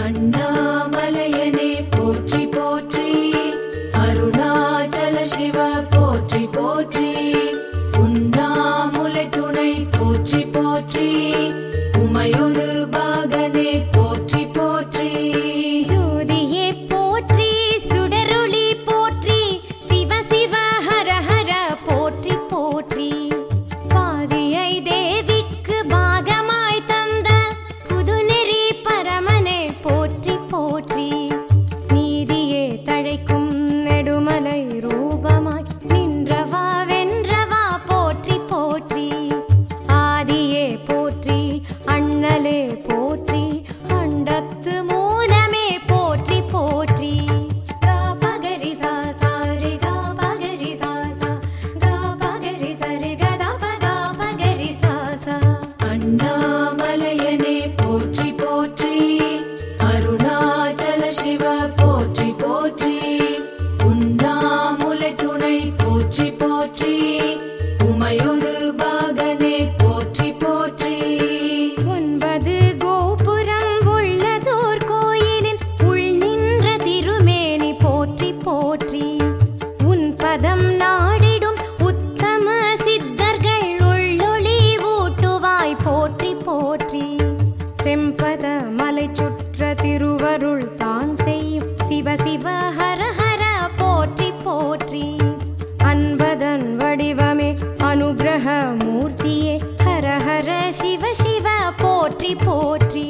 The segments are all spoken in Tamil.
அண்ணாமலையனே போற்றி போற்றி அருணாச்சல சிவ போற்றி போற்றி உண்ணாமுலை துணை போற்றி போற்றி உமையொரு பாகனே போற்றி போற்றி ஜோதியே போற்றி சுடரொளி போற்றி சிவ சிவ ஹர ஹர போற்றி போற்றி பாதியை தேவிக்கு பாகமாய் தந்த புதுநெறி பரமனே போற்றி போற்றி நீதியே தழைக்கும் நெடுமலை ரூபமாய் நின்றவா வென்றவா போற்றி போற்றி ஆதியே போற்றி அண்ணலே போற்றி அண்டத்து மூலமே போற்றி போற்றி கா பகரி சா சா ரி கா பகரி சா சா கா பகரி சரி கதா பகா பகரி சா சா அண்ணாமலையனே போற்றி போற்றி அருணாச்சல சிவ போற்றி போற்றி உண்ணாமுலை துணை போற்றி போற்றி உமையொரு பாகனே போற்றி போற்றி ஒன்பது கோபுரம் உள்ளதோர் கோயிலின் உள் நின்ற திருமேனி போற்றி போற்றி உன் பதம் நாடிடும் உத்தம சித்தர்கள் உள்ளொளி ஊட்டுவாய் போற்றி போற்றி செம்பத மலை சுற்ற திருவருள் தான் செய்யும் சிவ சிவ ஹர ஹர போற்றி போற்றி அன்பதன் வடிவமே அனுகிரக மூர்த்தியே ஹர ஹர சிவ சிவ போற்றி போற்றி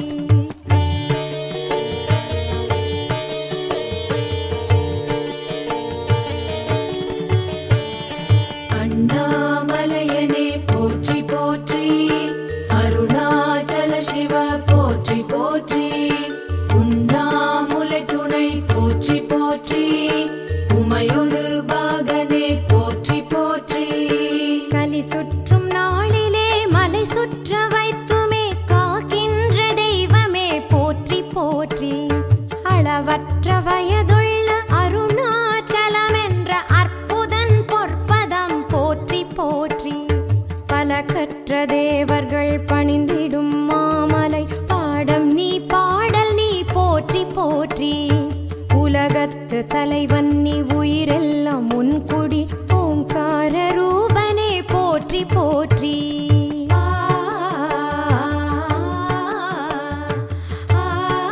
அண்ணாமலையனே போற்றி போற்றி அருணாச்சல சிவ போற்றி போற்றி உண்ணாமுலை துணை போற்றி போற்றி உமையொரு பாகனே போற்றி போற்றி கலி சுற்றும் நாளிலே மலை சுற்ற வைத்துமே காக்கின்ற தெய்வமே போற்றி போற்றி அளவற்ற வயதுள்ள அருணாச்சலம் என்ற அற்புதன் பொற்பதம் போற்றி போற்றி பல கற்ற தேவர்கள் பணிந்திடும் மாமலை பாடம் நீ பாடல் நீ போற்றி போற்றி உலகத்து தலைவன் நீ உயிரெல்லாம் முன்குடி ஓங்கார ரூபனே போற்றி போற்றி ஆ, ஆ,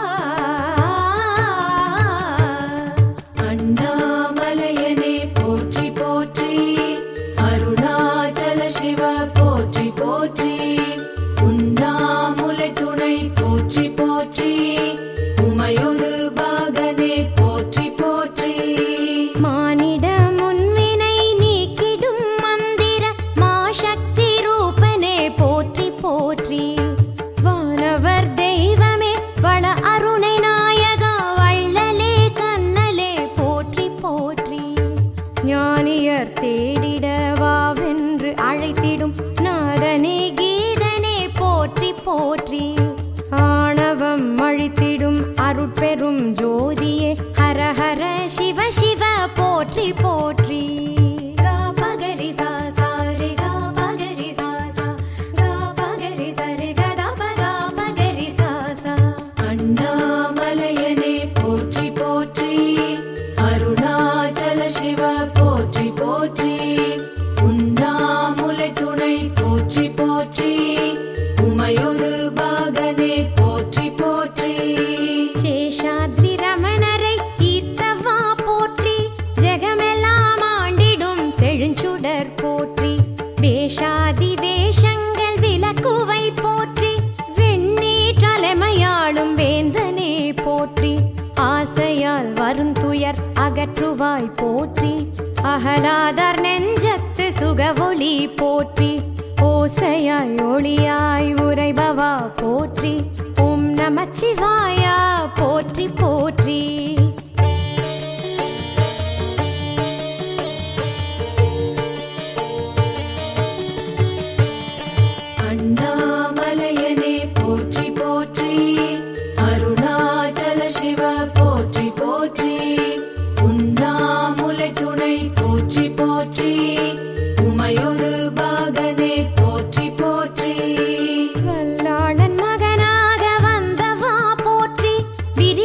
அண்ணாமலையனே போற்றி போற்றி அருணாச்சல சிவ போற்றி போற்றி உண்ணாமுலை துணை போற்றி போற்றி உமையொரு பாகனே போற்றி போற்றி மானிட முன்வினை நீக்கிடும் மந்திர மாசக்தி ரூபனே போற்றி போற்றி வானவர் தெய்வமே வள அருணை நாயகா வள்ளலே கண்ணலே போற்றி போற்றி ஞானியர் தேடிட வாவென்று அழைத்திடும் நாதனே கீதனே போற்றி போற்றி ஆணவம் அழித்திடும் அருட்பெரும் ஜோதியே ஹர ஹர சிவ சிவ போற்றி போற்றி கா பகரி சா சா ரி கா பகரி சா சா கா பகரி சரி கதா பகா பகரி சா சா அண்ணாமலையனே போற்றி போற்றி அருணாச்சல சிவ போற்றி போற்றி உண்ணாமுலை துணை போற்றி போற்றி உமையொரு பாகனே போற்றி போற்றி சேஷாத்ரி ரமணரை ஈர்த்தவா போற்றி ஜெகமெல்லாம் ஆண்டிடும் செழுஞ்சுடர் போற்றி வேஷாதி வேஷங்கள் விலக்குவை போற்றி வெண்ணீற்றலைமையாளும் வேந்தனே போற்றி ஆசையால் வருந்துயர் அகற்றுவாய் போற்றி அகலாதார் நெஞ்சத்து சுகவொளி போற்றி ஓசையாய் ஒளியாய் உரைபவா போற்றி ஓம் நமச்சிவாயா போற்றி போற்றி அண்ணாமலையனே போற்றி போற்றி அருணாச்சல சிவ போற்றி போற்றி உண்ணாமுலை துணை போற்றி போற்றி உமையொரு பாகனே போற்றி போற்றி வல்லாளன் மகனாக வந்தவா போற்றி விரி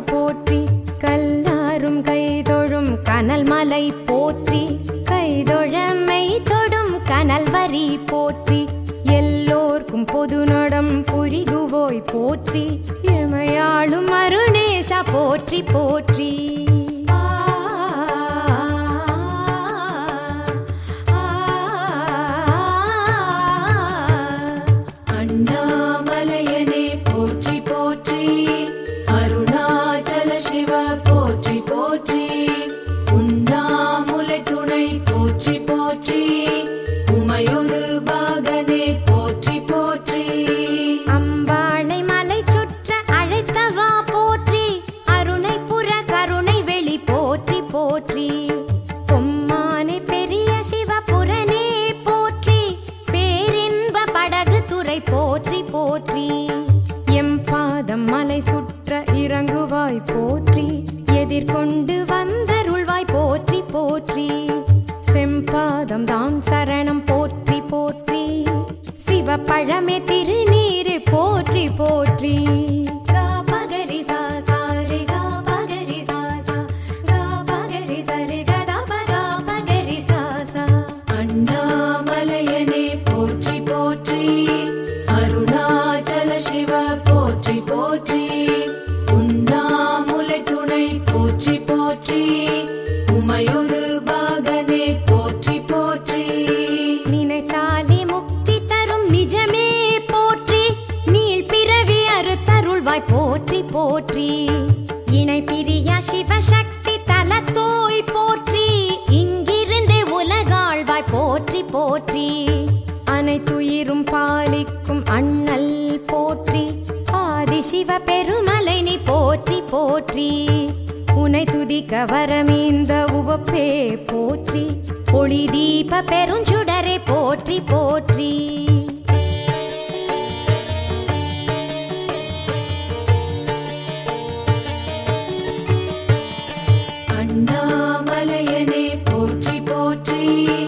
போற்றுவாய் போற்றி கல்லாரும் கைதொழும் கனல் மலை போற்றி கைதொழமை தொடும் கனல் வரி போற்றி எல்லோர்க்கும் பொது நடம் புரிகுவோய் போற்றி எமையாளும் அருணேஷா போற்றி போற்றி ஆ, ஆ, ஆ. அண்ணாமலையனே போற்றி போற்றி அருணாச்சல சிவ போற்றி போற்றி உண்ணாமுலை துணை போற்றி போற்றி உமையொரு பாகனே போற்றி போற்றி அம்பாளை மலை சுற்ற அழைத்தவா போற்றி அருணை புற கருணை வெளி போற்றி போற்றி பொம்மானை பெரிய சிவபுரனே போற்றி பேரின்ப படகு துறை போற்றி போற்றி எம் பாதம் மலை சுற்ற இறங்குவாய் போற்றி எதிர்கொண்டு வந்தருள்வாய் போற்றி போற்றி செம்பாதம் தான் சரணம் போற்றி போற்றி சிவப்பழமே திருநீரு போற்றி போற்றி கா பகரி சா சா ரி கா பகரி சா சா கா பகரி ச ரி க த ப கா பகரி சா சா அண்ணாமலையனே போற்றி போற்றி அருணாச்சல சிவ போற்றி போற்றி உண்ணாமுலை துணை போற்றி போற்றி உமையொரு பாகனே போற்றி போற்றி நினைத்தாலே முக்தி தரும் நிஜமே போற்றி நீள் பிறவி அறுத்தருள்வாய் போற்றி போற்றி இணை பிரியா சிவசக்தி தலத்தோய் போற்றி இங்கிருந்தே உலகாழ்வாய் போற்றி போற்றி அனைத்துயிரும் பாலிக்கும் அண்ணல் போற்றி ஆதி சிவ பெருமலை நீ போற்றி போற்றி உனை துதிக்க வரமீந்த உவப்பே போற்றி ஒளி தீப பெருஞ்சுடரே போற்றி போற்றி அண்ணாமலையனே போற்றி போற்றி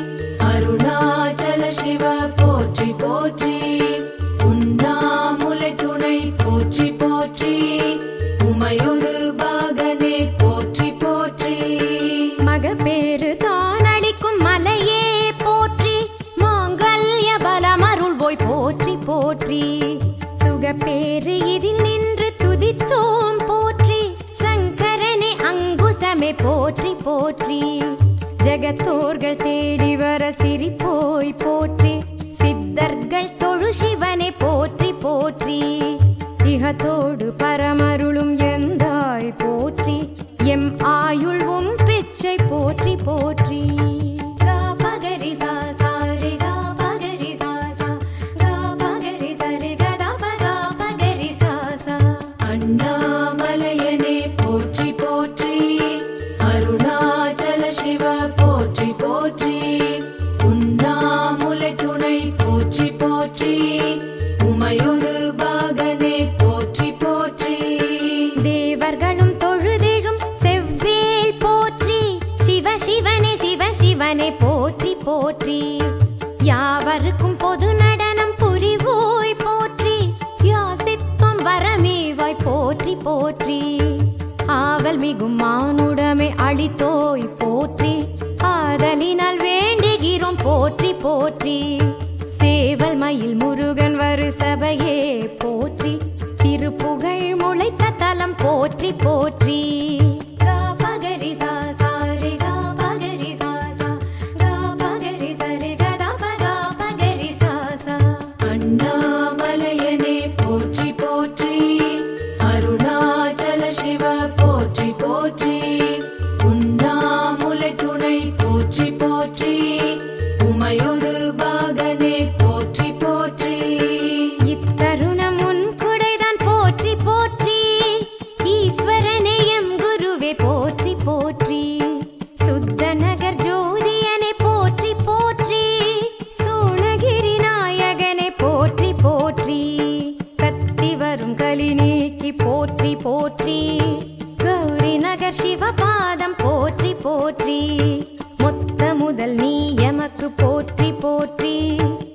அருணாச்சல சிவ போற்றி போற்றி உண்ணாமுலை துணை போற்றி போற்றி உமையொரு பாகனே போற்றி போற்றி மகப்பேறு தான் அளிக்கும் மலையே போற்றி மாங்கல்ய பலமருள்வோய் போற்றி போற்றி சுகப்பேறு இதில் நின்று துதித்தோம் போற்றி சங்கரனே அங்குசமே போற்றி போற்றி ஜெகத்தோர்கள் தேடி வர சிரிப்போய் போற்றி சித்தர்கள் தொழு சிவனே போற்றி போற்றி இகத்தோடு பரமருளும் எந்தாய் போற்றி எம் ஆயுள் உம் பிச்சை போற்றி போற்றி கா பகரி சா சா ரி கா பகரி சா சா கா பகரி ச ரி க த ப கா பகரி சா சா அண்ணாமலையனே போற்றி போற்றி அருணாச்சல சிவ போற்றி போற்றி உண்ணாமுலை துணை போற்றி போற்றி உமையொரு பாகனே போற்றி போற்றி தேவர்களும் தொழுதெழும் செவ்வேள் போற்றி சிவ சிவனே சிவ சிவனே போற்றி போற்றி யாவருக்கும் பொது நடனம் புரிவோய் போற்றி யாசித்தும் வரமேவாய் போற்றி போற்றி ஆவல் மிகும் மானுடமே அளித்தோய் போற்றி ஆதலினால் வேண்டுகிறோம் போற்றி போற்றி சேவல் மயில் முருகன் வரு சபையே போற்றி திருப்புகழ் முளைத்த தலம் போற்றி போற்றி கா பகரி சா சா ரி கா பகரி சா சா கா பகரி ச ரி க த ப கா பகரி சா சா அண்ணாமலையனே போற்றி போற்றி அருணாச்சல சிவ போற்றி போற்றி உண்ணாமுலை துணை போற்றி போற்றி உமையொரு பாகனே போற்றி போற்றி இத்தருணம் உன் குடைதான் போற்றி போற்றி ஈஸ்வரனே எம் குருவே போற்றி போற்றி சுத்த நகர் ஜோதியனே போற்றி போற்றி சோழகிரி நாயகனே போற்றி போற்றி கத்தி வரும் கலி நீக்கி போற்றி போற்றி கௌரி நகர் சிவபாதம் போற்றி போற்றி மொத்த முதல் நீ எமக்கு போற்றி போற்றி